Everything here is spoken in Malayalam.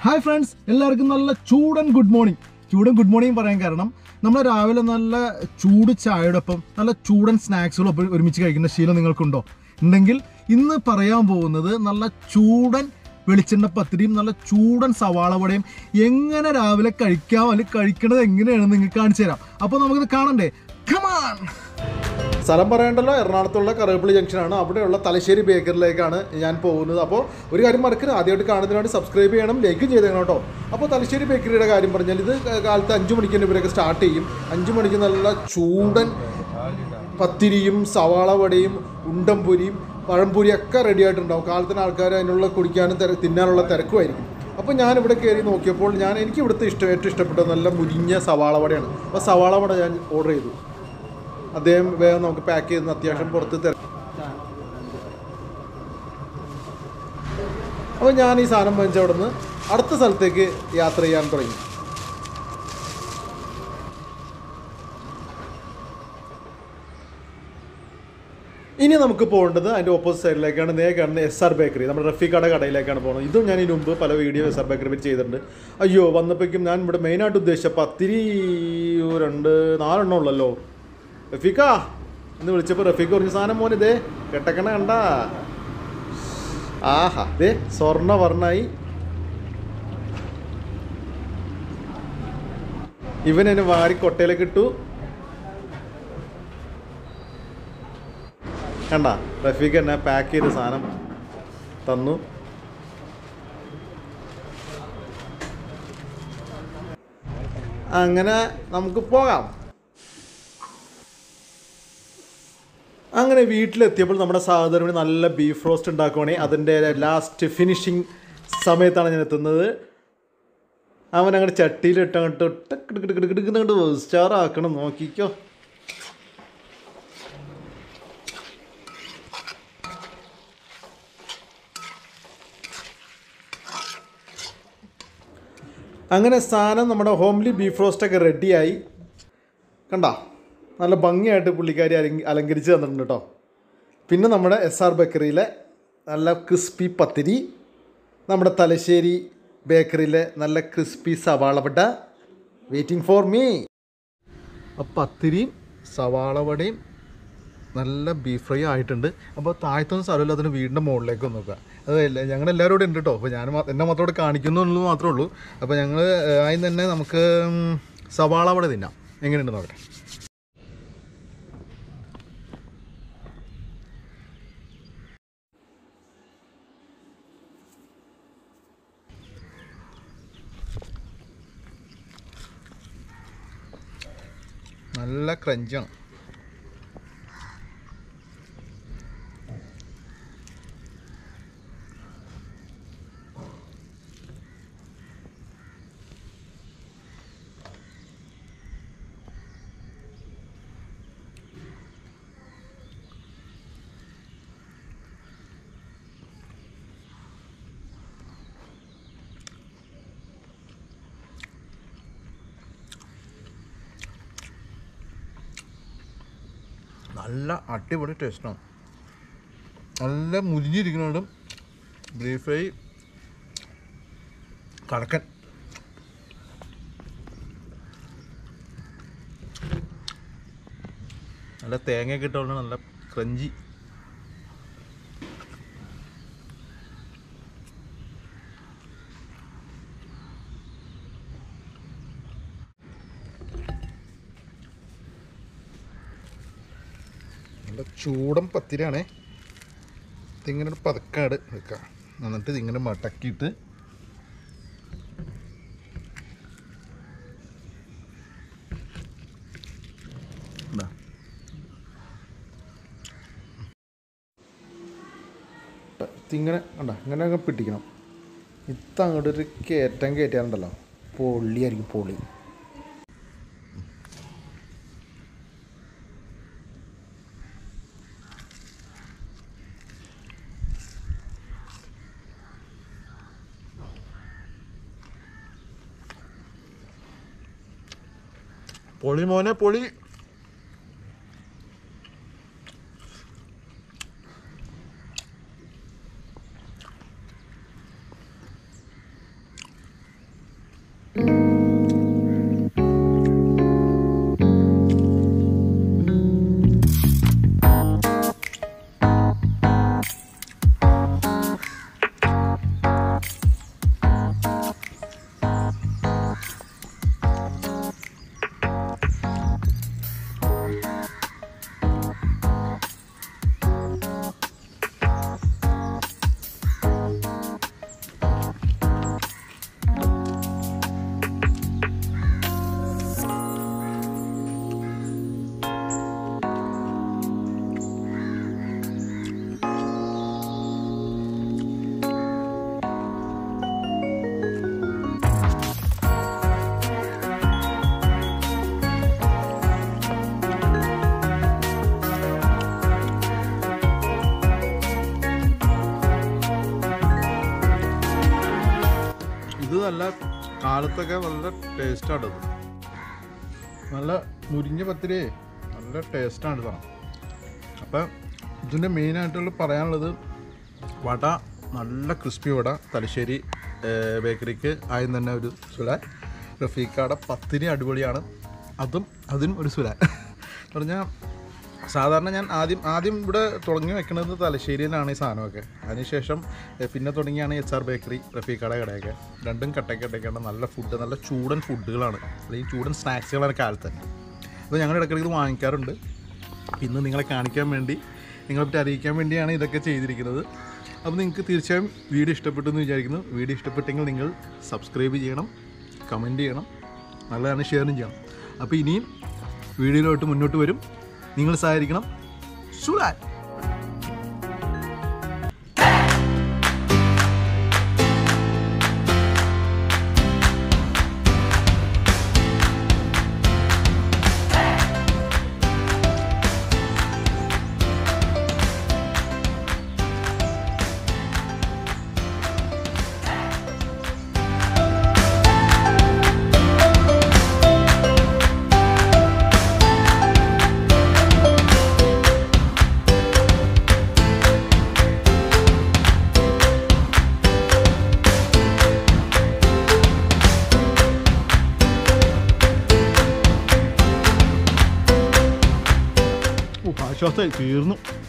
ഹായ് ഫ്രണ്ട്സ് എല്ലാവർക്കും നല്ല ചൂടൻ ഗുഡ് മോർണിംഗ് ചൂടൻ ഗുഡ് മോർണിംഗ് പറയാൻ കാരണം നമ്മൾ രാവിലെ നല്ല ചൂട് ചായയോടൊപ്പം നല്ല ചൂടൻ സ്നാക്സുകളൊപ്പം ഒരുമിച്ച് കഴിക്കുന്ന ശീലം നിങ്ങൾക്കുണ്ടോ ഉണ്ടെങ്കിൽ ഇന്ന് പറയാൻ പോകുന്നത് നല്ല ചൂടൻ വെളിച്ചെണ്ണ പത്തിരിയും നല്ല ചൂടൻ സവാള വടയും എങ്ങനെ രാവിലെ കഴിക്കാം അല്ലെങ്കിൽ കഴിക്കണത് എങ്ങനെയാണെന്ന് നിങ്ങൾക്ക് കാണിച്ചു തരാം അപ്പോൾ നമുക്കിത് കാണണ്ടേ കമാൺ സ്ഥലം പറയണ്ടല്ലോ എറണാകുളത്തുള്ള കറുവപ്പള്ളി ജംഗ്ഷനാണ് അവിടെയുള്ള തലശ്ശേരി ബേക്കറിലേക്കാണ് ഞാൻ പോകുന്നത് അപ്പോൾ ഒരു കാര്യം മറക്കരുത് ആദ്യമായിട്ട് കാണുന്നതിന് വേണ്ടി സബ്സ്ക്രൈബ് ചെയ്യണം ലൈക്കും ചെയ്തേക്കണം കേട്ടോ അപ്പോൾ തലശ്ശേരി ബേക്കറിയുടെ കാര്യം പറഞ്ഞാൽ ഇത് കാലത്ത് അഞ്ച് മണിക്ക് തന്നെ ഇവരൊക്കെ സ്റ്റാർട്ട് ചെയ്യും അഞ്ച് മണിക്ക് നല്ല ചൂടൻ പത്തിരിയും സവാള വടയും ഉണ്ടംപൊരിയും പഴംപൊരിയൊക്കെ റെഡി ആയിട്ടുണ്ടാവും കാലത്തിന് ആൾക്കാർ അതിനുള്ള കുടിക്കാനും തിര തിന്നാനുള്ള തിരക്കുമായിരിക്കും അപ്പോൾ ഞാനിവിടെ കയറി നോക്കിയപ്പോൾ ഞാൻ എനിക്ക് ഇവിടുത്തെ ഇഷ്ടം ഏറ്റവും ഇഷ്ടപ്പെട്ടത് നല്ല മുരിഞ്ഞ സവാള വടയാണ് അപ്പോൾ സവാള വട ഞാൻ ഓർഡർ ചെയ്തു അദ്ദേഹം വേഗം നമുക്ക് പാക്ക് ചെയ്യുന്ന അത്യാവശ്യം പുറത്ത് തിര അപ്പോൾ ഞാൻ ഈ സാധനം വാങ്ങിച്ച അവിടെ നിന്ന് അടുത്ത സ്ഥലത്തേക്ക് യാത്ര ചെയ്യാൻ തുടങ്ങി ഇനി നമുക്ക് പോകേണ്ടത് അതിൻ്റെ ഓപ്പോസിറ്റ് സൈഡിലേക്കാണ് നേ കാണുന്ന എസ് ആർ ബേക്കറി നമ്മുടെ റഫീഖയുടെ കടയിലേക്കാണ് പോകുന്നത് ഇതും ഞാൻ ഇതിന് മുമ്പ് പല വീഡിയോ എസ് ആർ ബേക്കറി പറ്റി ചെയ്തിട്ടുണ്ട് അയ്യോ വന്നപ്പോഴേക്കും ഞാൻ ഇവിടെ മെയിനായിട്ട് ഉദ്ദേശിച്ച പത്തിരി രണ്ട് നാലെണ്ണം ഉള്ളല്ലോ റഫീഖ എന്ന് വിളിച്ചപ്പോൾ റഫീഖ് പറഞ്ഞ സാധനം മോനെ ഇതേ കെട്ടക്കണ കണ്ട ആഹാ ദേ സ്വർണ്ണ വർണ്ണായി ഇവൻ എന്നെ വാരി കൊട്ടയിലേക്ക് ഇട്ടു കണ്ട റഫീഖ് എന്നെ പാക്ക് ചെയ്ത സാധനം തന്നു അങ്ങനെ നമുക്ക് പോകാം അങ്ങനെ വീട്ടിലെത്തിയപ്പോൾ നമ്മുടെ സഹോദരന് നല്ല ബീഫ് റോസ്റ്റ് ഉണ്ടാക്കുവാണെങ്കിൽ അതിൻ്റെ ലാസ്റ്റ് ഫിനിഷിങ് സമയത്താണ് ഞാൻ എത്തുന്നത് അവൻ അങ്ങോട്ട് ചട്ടിയിലിട്ട് അങ്ങോട്ട് അങ്ങോട്ട് സ്റ്റാർ ആക്കണം നോക്കിക്കോ അങ്ങനെ സാധനം നമ്മുടെ ഹോംലി ബീഫ് റോസ്റ്റൊക്കെ റെഡിയായി കണ്ട നല്ല ഭംഗിയായിട്ട് പുള്ളിക്കാരി അലങ്ക അലങ്കരിച്ച് തന്നിട്ടുണ്ട് കേട്ടോ പിന്നെ നമ്മുടെ എസ് ആർ ബേക്കറിയിലെ നല്ല ക്രിസ്പി പത്തിരി നമ്മുടെ തലശ്ശേരി ബേക്കറിയിലെ നല്ല ക്രിസ്പി സവാള വട വെയിറ്റിംഗ് ഫോർ മീ പത്തിരിയും സവാള വടയും നല്ല ബീഫ് ഫ്രൈ ആയിട്ടുണ്ട് അപ്പോൾ താഴത്തൊന്നും സ്ഥലമില്ല അതിന് വീടിൻ്റെ മുകളിലേക്ക് ഒന്ന് നോക്കുക അതല്ല ഞങ്ങൾ എല്ലാവരും ഇവിടെ ഉണ്ട് കേട്ടോ അപ്പോൾ ഞാൻ മാ- എന്നെ മാത്രം ഇവിടെ കാണിക്കുന്നു എന്നുള്ളത് മാത്രമേ ഉള്ളൂ അപ്പോൾ ഞങ്ങൾ ആദ്യം തന്നെ നമുക്ക് ഉം, സവാള വട തിന്നാം എങ്ങനെയുണ്ട് നോക്കട്ടെ നല്ല ക്രഞ്ചാണ് നല്ല അടിപൊളി ടേസ്റ്റാണ് നല്ല മുരിഞ്ഞിരിക്കുന്നതും ബീഫ് ഫ്രൈ കടക്കൻ നല്ല തേങ്ങ കിട്ടുകൊണ്ട് നല്ല ക്രഞ്ചി നല്ല ചൂടൻ പത്തിരിയാണേ ഇതിങ്ങനെ ഒരു പതക്കാട് വെക്കുക എന്നിട്ട് ഇതിങ്ങനെ മടക്കിയിട്ട് ഇതാ. ഇതിങ്ങനെ കണ്ട ഇങ്ങനെ അങ്ങ് പിടിക്കണം ഇത്ത അങ്ങോട്ട് ഒരു കയറ്റം കയറ്റാറുണ്ടല്ലോ പൊള്ളിയായിരിക്കും പൊളി പൊളി മോനെ പൊളി ഇത് നല്ല കാലത്തൊക്കെ നല്ല ടേസ്റ്റാണ് ഇത് നല്ല മുരിഞ്ഞ പത്തിരി നല്ല ടേസ്റ്റാണ് സാധനം അപ്പം ഇതിൻ്റെ മെയിനായിട്ടുള്ള പറയാനുള്ളത് വട നല്ല ക്രിസ്പി വട തലശ്ശേരി ഏർ, ബേക്കറിക്ക് ആദ്യം തന്നെ ഒരു സുലാൻ റഫീഖാടെ പത്തിരി അടിപൊളിയാണ് അതും അതിനും ഒരു സുലാൻ പറഞ്ഞാൽ സാധാരണ ഞാൻ ആദ്യം ആദ്യം ഇവിടെ തുടങ്ങി വെക്കുന്നത് തലശ്ശേരിയിലാണ് ഈ സാധനമൊക്കെ അതിനുശേഷം ഏർ, പിന്നെ തുടങ്ങിയാണ് എച്ച് ആർ ബേക്കറി റഫീഖാടെ കടയൊക്കെ രണ്ടും കട്ടക്കട്ടൊക്കെയാണ് നല്ല ഫുഡ് നല്ല ചൂടൻ ഫുഡുകളാണ് അല്ലെങ്കിൽ ചൂടൻ സ്നാക്സുകളാണ് കാലത്ത് തന്നെ അപ്പോൾ ഞങ്ങൾ ഇടയ്ക്കിടയ്ക്ക് ഇത് വാങ്ങിക്കാറുണ്ട് ഇന്ന് നിങ്ങളെ കാണിക്കാൻ വേണ്ടി നിങ്ങളെ പറ്റി അറിയിക്കാൻ വേണ്ടിയാണ് ഇതൊക്കെ ചെയ്തിരിക്കുന്നത് അപ്പോൾ നിങ്ങൾക്ക് തീർച്ചയായും വീഡിയോ ഇഷ്ടപ്പെട്ടു എന്ന് വിചാരിക്കുന്നു വീഡിയോ ഇഷ്ടപ്പെട്ടെങ്കിൽ നിങ്ങൾ സബ്സ്ക്രൈബ് ചെയ്യണം കമൻറ്റ് ചെയ്യണം നല്ലതാണ് ഷെയറും ചെയ്യണം അപ്പോൾ ഇനിയും വീഡിയോയിലോട്ട് മുന്നോട്ട് വരും നിങ്ങൾ സഹായിക്കണം സുലാൻ ഓ ആശ്വാസമായി തീർന്നു